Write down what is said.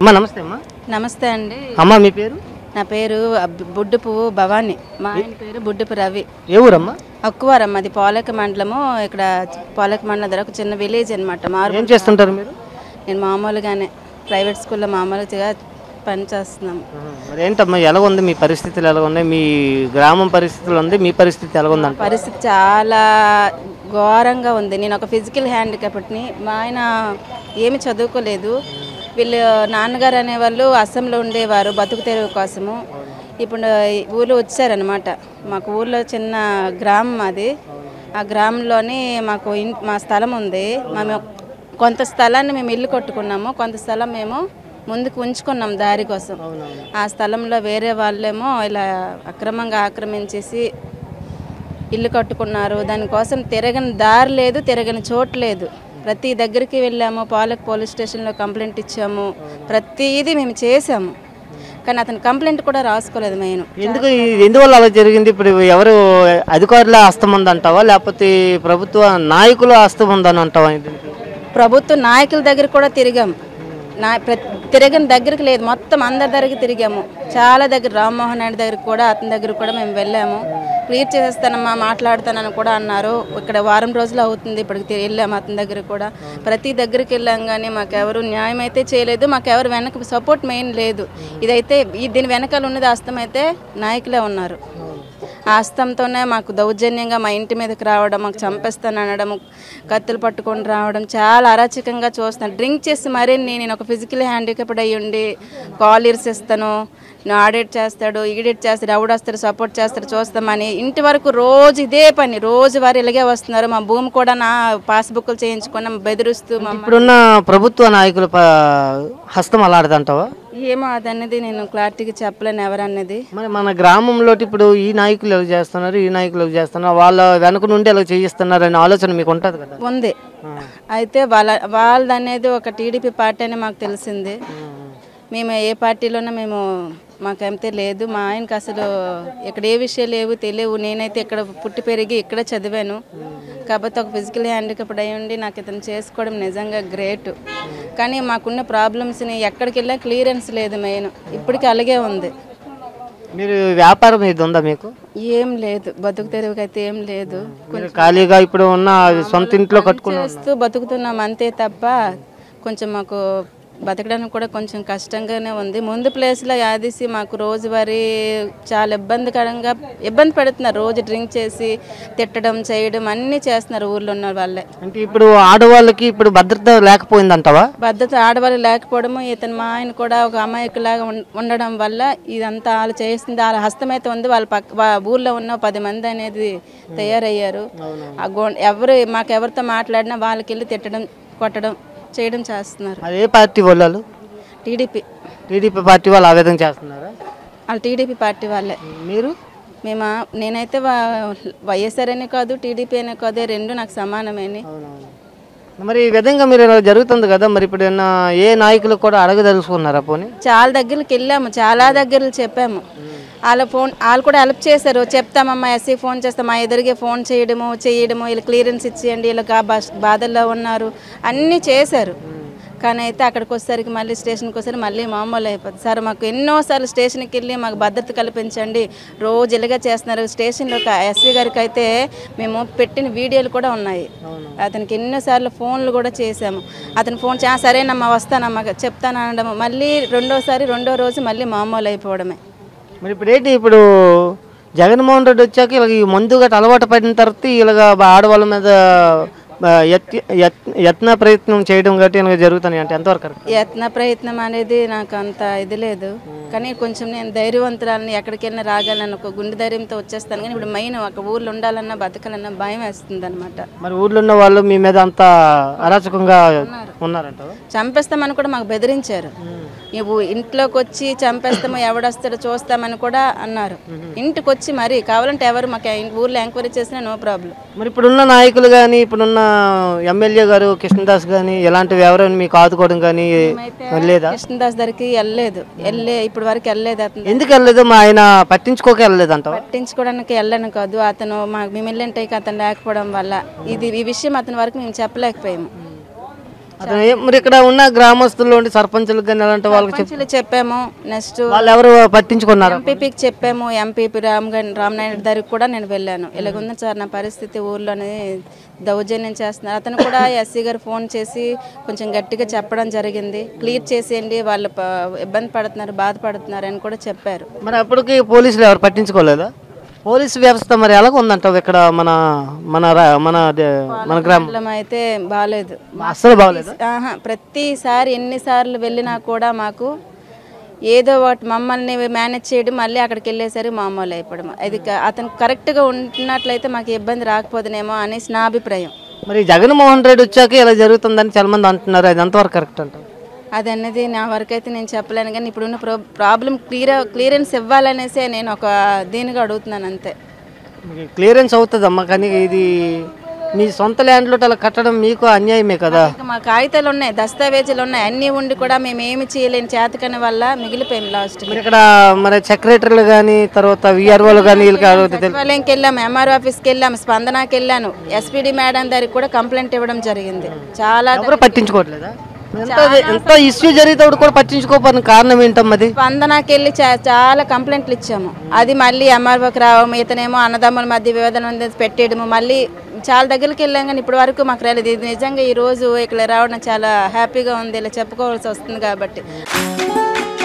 అమ్మా నమస్తే అమ్మా నమస్తే అండి అమ్మా మీ పేరు నా పేరు అబ్- బుడ్డు పువ్వు భవాని మా ఆయన పేరు బుడ్డుపు రవి ఏ ఊరమ్మా అక్కువారం అది పోలక మండలము ఇక్కడ పోలక మండలం దగ్గర ఒక చిన్న విలేజ్ అనమాట మారు ఏం చేస్తుంటారు మీరు నేను మామూలుగానే ప్రైవేట్ స్కూల్లో మామూలుగా పని చేస్తున్నాము మరి ఏంటమ్మా ఎలా ఉంది మీ పరిస్థితులు ఎలా ఉన్నాయి మీ గ్రామం పరిస్థితులు ఉంది మీ పరిస్థితి ఎలా ఉందంట పరిస్థితి చాలా ఘోరంగా ఉంది నేను ఒక ఫిజికల్ హ్యాండిక్యాప్ని మా ఆయన ఏమి చదువుకోలేదు వీళ్ళు నాన్నగారు అనేవాళ్ళు అస్సాంలో ఉండేవారు బతుకు తెరువు కోసము ఇప్పుడు ఈ ఊళ్ళో వచ్చారనమాట మాకు ఊళ్ళో చిన్న గ్రామం అది ఆ గ్రామంలోని మాకు ఇన్ మా స్థలం ఉంది మేము కొంత స్థలాన్ని మేము ఇల్లు కట్టుకున్నాము కొంత స్థలం మేము ముందుకు ఉంచుకున్నాం దారి కోసం ఆ స్థలంలో వేరే వాళ్ళేమో ఇలా అక్రమంగా ఆక్రమించేసి ఇల్లు కట్టుకున్నారు దానికోసం తిరగని దారి లేదు తిరగని చోటు లేదు ప్రతి దగ్గరికి వెళ్ళాము పాలక్ పోలీస్ స్టేషన్లో కంప్లైంట్ ఇచ్చాము ప్రతిదీ మేము చేసాము కానీ అతను కంప్లైంట్ కూడా రాసుకోలేదు మెయిన్ ఎందుకు ఇది ఎందువల్ల అలా జరిగింది ఇప్పుడు ఎవరు అధికారుల హస్తం ఉందంటావా లేకపోతే ప్రభుత్వ నాయకుల హస్తం ఉందని అంటావా దీనికి? ప్రభుత్వ నాయకుల దగ్గర కూడా తిరిగాం నా ప్ర- తిరగని దగ్గరికి లేదు మొత్తం అందరి దగ్గరికి తిరిగాము చాలా దగ్గర రామ్మోహన్ నాయుడు దగ్గరికి కూడా అతని దగ్గర కూడా మేము వెళ్ళాము క్లియర్ చేసేస్తానమ్మా మాట్లాడతానని కూడా అన్నారు ఇక్కడ వారం రోజులు అవుతుంది ఇప్పటికి తి- వెళ్ళాము అతని దగ్గర కూడా ప్రతి దగ్గరికి వెళ్ళాం కానీ మాకెవరు న్యాయం అయితే చేయలేదు మాకెవరు వెనక సపోర్ట్ మెయిన్ లేదు ఇదైతే ఈ దీని వెనకాల ఉన్నది అస్తం అయితే నాయకులే ఉన్నారు ఆ హస్తంతోనే మాకు దౌర్జన్యంగా మా ఇంటి మీదకి రావడం మాకు చంపేస్తాను అనడం కత్తులు పట్టుకొని రావడం చాలా అరాచకంగా చూస్తాను డ్రింక్ చేసి మరీ నేను ఒక ఫిజికల్ హ్యాండిక్యాప్డ్ అయ్యి ఉండి కాల్ ఇస్తాను ఆడిట్ చేస్తాడు ఈడిట్ చేస్తాడు ఎవడొస్తాడు సపోర్ట్ చేస్తాడు చూస్తామని ఇంటి వరకు రోజు ఇదే పని రోజు వారు ఇలాగే వస్తున్నారు మా భూమి కూడా నా పాస్బుక్లు చేయించుకున్నాం బెదిరిస్తూ మమ్మల్ని ఇప్పుడున్న ప్రభుత్వ నాయకుల ప- హస్తం అలాడదంటావా ఏమో అదన్నది నేను క్లారిటీగా చెప్పలేను ఎవరన్నది మరి మన గ్రామంలో ఇప్పుడు ఈ నాయకులు ఎలా చేస్తున్నారు ఈ నాయకులు ఎలా చేస్తున్నారు వాళ్ళ వెనక నుండి ఎలా చేయిస్తున్నారు అనే ఆలోచన మీకు ఉంటుంది కదా ఉంది అయితే వాళ్ళ వాళ్ళది అనేది ఒక టీడీపీ పార్టీ అని మాకు తెలిసింది మేము ఏ పార్టీలోనూ మేము మాకైతే లేదు మా ఆయనకి అసలు ఇక్కడ ఏ విషయాలు లేవు తెలియవు నేనైతే ఇక్కడ పుట్టి పెరిగి ఇక్కడ చదివాను కాకపోతే ఒక ఫిజికల్ హ్యాండిక్యాప్డ్ అయి ఉండి నాకు ఇతను చేసుకోవడం నిజంగా గ్రేట్ కానీ మాకున్న ప్రాబ్లమ్స్ని ఎక్కడికి వెళ్ళినా క్లియరెన్స్ లేదు మెయిన్ ఇప్పటికీ అలాగే ఉంది మీరు వ్యాపారం ఇది ఉందా మీకు ఏం లేదు బతుకు తెరువుకి అయితే ఏం లేదు మీరు ఖాళీగా ఇప్పుడు ఉన్న సొంత ఇంట్లో కట్టుకున్న చేస్తూ బతుకుతున్నాం అంతే తప్ప కొంచెం మాకు బతకడానికి కూడా కొంచెం కష్టంగానే ఉంది ముందు ప్లేస్లో యాదిసి మాకు రోజువారీ చాలా ఇబ్బందికరంగా ఇబ్బంది పెడుతున్నారు రోజు డ్రింక్ చేసి తిట్టడం చేయడం అన్నీ చేస్తున్నారు ఊర్లో ఉన్న వాళ్ళే అంటే ఇప్పుడు ఆడవాళ్ళకి ఇప్పుడు భద్రత లేకపోయిందంటావా భద్రత ఆడవాళ్ళు లేకపోవడము ఇతను మా ఆయన కూడా ఒక అమాయకులాగా ఉం- ఉండడం వల్ల ఇదంతా వాళ్ళు చేస్తుంది వాళ్ళ హస్తం అయితే ఉంది వాళ్ళ పక్క వా- ఊర్లో ఉన్న పది మంది అనేది తయారయ్యారు ఆ గో ఎవరు మాకు ఎవరితో మాట్లాడినా వాళ్ళకి వెళ్ళి తిట్టడం కొట్టడం చేయడం చేస్తున్నారు అది ఏ పార్టీ వాళ్ళు టీడీపీ టీడీపీ పార్టీ వాళ్ళు ఆ విధంగా చేస్తున్నారా వాళ్ళు టీడీపీ పార్టీ వాళ్ళే మీరు మేము ఆ- నేనైతే వా- వైఎస్ఆర్ అనే కాదు టీడీపీ అనే కాదు రెండు నాకు సమానమేని మరి ఈ విధంగా మీరు ఇలా జరుగుతుంది కదా మరి ఇప్పుడు ఏమన్నా ఏ నాయకులు కూడా అడగదలుచుకున్నారా పోనీ చాలా దగ్గరికి వెళ్ళాము చాలా దగ్గరలు చెప్పాము వాళ్ళ ఫోన్ వాళ్ళు కూడా హెల్ప్ చేశారు చెప్తామమ్మా ఎస్సీ ఫోన్ చేస్తాం మా ఎదురుగే ఫోన్ చేయడము చేయడము వీళ్ళు క్లియరెన్స్ ఇచ్చేయండి వీళ్ళకి బాధల్లో ఉన్నారు అన్నీ చేశారు కానీ అయితే అక్కడికి వచ్చేసరికి మళ్ళీ స్టేషన్కి వచ్చేసరికి మళ్ళీ మామూలు అయిపోతుంది సార్ మాకు ఎన్నోసార్లు స్టేషన్కి వెళ్ళి మాకు భద్రత కల్పించండి రోజు ఇలాగే చేస్తున్నారు స్టేషన్లో ఒక ఎస్సీ గారికి అయితే మేము పెట్టిన వీడియోలు కూడా ఉన్నాయి అతనికి ఎన్నోసార్లు ఫోన్లు కూడా చేశాము అతను ఫోన్ చే "ఆ, సరేనమ్మా వస్తానమ్మా చెప్తాను అనడము మళ్ళీ రెండోసారి రెండో రోజు మళ్ళీ మామూలు అయిపోవడమే మరి ఇప్పుడు ఏంటి ఇప్పుడు జగన్మోహన్ రెడ్డి వచ్చాక ఇలాగ ఈ మందు గట్ట అలవాటు పడిన తర్వాత ఇలాగ ఆడవాళ్ళ మీద ఆ, యత్- యత్- యత్న ప్రయత్నం చేయడం గట్టి ఇలాగ జరుగుతున్నాయి అంటే ఎంతవరకు కరెక్ట్ యత్న ప్రయత్నం అనేది నాకు అంత ఇది లేదు కానీ కొంచెం నేను ధైర్యవంతురాలని ఎక్కడికి వెళ్ళినా రాగలను ఒక గుండె ధైర్యంతో వచ్చేస్తాను కానీ ఇప్పుడు మెయిన్ ఒక ఊర్లో ఉండాలన్నా బతకాలన్నా భయం వేస్తుంది అనమాట మరి ఊర్లో ఉన్న వాళ్ళు మీ మీద అంత అరాచకంగా ఉన్నారంట చంపేస్తామని కూడా మాకు బెదిరించారు నువ్వు ఇంట్లోకి వచ్చి చంపేస్తాము ఎవడొస్తాడో చూస్తామని కూడా అన్నారు ఇంటికి వచ్చి మరి కావాలంటే ఎవరు మాకు ఊర్లో ఎంక్వైరీ చేసినా నో ప్రాబ్లం మరి ఇప్పుడున్న నాయకులు కానీ ఇప్పుడున్న ఎమ్మెల్యే గారు కృష్ణదాస్ కానీ ఇలాంటివి ఎవరైనా మీకు ఆదుకోవడం కానీ లేదా కృష్ణదాస్ దగ్గరికి వెళ్ళలేదు వెళ్ళే ఇప్పుడు వరకు వెళ్ళలేదు అతను ఎందుకు వెళ్ళలేదు మా ఆయన పట్టించుకోక వెళ్ళలేదంట పట్టించుకోవడానికి వెళ్ళను కాదు అతను మాకు మేము వెళ్ళంటే అతను లేకపోవడం వల్ల ఇది ఈ విషయం అతని వరకు మేము చెప్పలేకపోయాము అతను ఏ- మరి ఇక్కడ ఉన్న గ్రామస్తుల్లో ఉండి సర్పంచులకు కానీ అలాంటి వాళ్ళకి చెప్ పంచులు చెప్పాము నెక్స్ట్ వాళ్ళు ఎవరు పట్టించుకున్నారు ఎంపీపీకి చెప్పాము ఎంపీపీ రామ్ గన్- రామనాయుడు దగ్గరికి కూడా నేను వెళ్ళాను ఇలాగుంది సార్ నా పరిస్థితి ఊర్లోనే దౌర్జన్యం చేస్తున్నారు అతను కూడా ఎస్సీ గారు ఫోన్ చేసి కొంచెం గట్టిగా చెప్పడం జరిగింది క్లియర్ చేసేయండి వాళ్ళు ప- ఇబ్బంది పడుతున్నారు బాధపడుతున్నారు అని కూడా చెప్పారు మరి అప్పటికి పోలీసులు ఎవరు పట్టించుకోలేదా పోలీస్ వ్యవస్థ మరి ఎలాగ ఉందంటావు ఇక్కడ మన మన రా- మన దే- మన గ్రామం మండలం అయితే బాగాలేదు అస్సలు బాగలేదు ఆహా, ప్రతిసారి ఎన్నిసార్లు వెళ్ళినా కూడా మాకు ఏదో ఒకటి మమ్మల్ని మేనేజ్ చేయడం మళ్ళీ అక్కడికి వెళ్ళేసరికి మామూలు అయిపోవడం అది క- అతను కరెక్ట్గా ఉంటున్నట్లయితే మాకు ఇబ్బంది రాకపోదునేమో అనేసి నా అభిప్రాయం మరి జగన్మోహన్ రెడ్డి వచ్చాక ఇలా జరుగుతుందని చాలా మంది అంటున్నారు అది ఎంతవరకు కరెక్ట్ అంటారు అది అనేది నా వరకు అయితే నేను చెప్పలేను కానీ ఇప్పుడున్న ప్రో ప్రాబ్లం క్లియర్ క్లియరెన్స్ ఇవ్వాలనేసే నేను ఒక దీనిగా అడుగుతున్నాను అంతే మీకు క్లియరెన్స్ అవుతుందమ్మా కానీ ఇది మీ సొంత ల్యాండ్లో అలా కట్టడం మీకు అన్యాయమే కదా ఇంకా మా కాగితాలు ఉన్నాయి దస్తావేజులు ఉన్నాయి అన్నీ ఉండి కూడా మేము ఏమి చేయలేని చేతకని వల్ల మిగిలిపోయాం లాస్ట్ మరి ఇక్కడ మరి సెక్రటరీలు కానీ తర్వాత విఆర్ఓలు కానీ వీళ్ళకి అడిగితే తెలు- సచివాలయంకి వెళ్ళాము ఎంఆర్ఓ ఆఫీస్కి వెళ్ళాము స్పందనకి వెళ్ళాను ఎస్పీడీ మేడం దగ్గరికి కూడా కంప్లైంట్ ఇవ్వడం జరిగింది చాలా ఎవరు పట్టించుకోవట్లేదా ఎంత ఎంత ఇష్యూ జరిగేటప్పుడు కూడా పట్టించుకోకపోయిన కారణం ఏంటమ్మా అది స్పందనకి వెళ్ళి చా- చాలా కంప్లైంట్లు ఇచ్చాము అది మళ్ళీ ఎంఆర్ఓకి రావడం ఇతనేమో అన్నదమ్ముల మధ్య వివాదం ఉంది పెట్టేయడము మళ్ళీ చాలా దగ్గరికి వెళ్ళాం కానీ ఇప్పటి వరకు మాకు రాలేదు ఇది నిజంగా ఈ రోజు ఇక్కడ రావడం చాలా హ్యాపీగా ఉంది ఇలా చెప్పుకోవాల్సి వస్తుంది కాబట్టి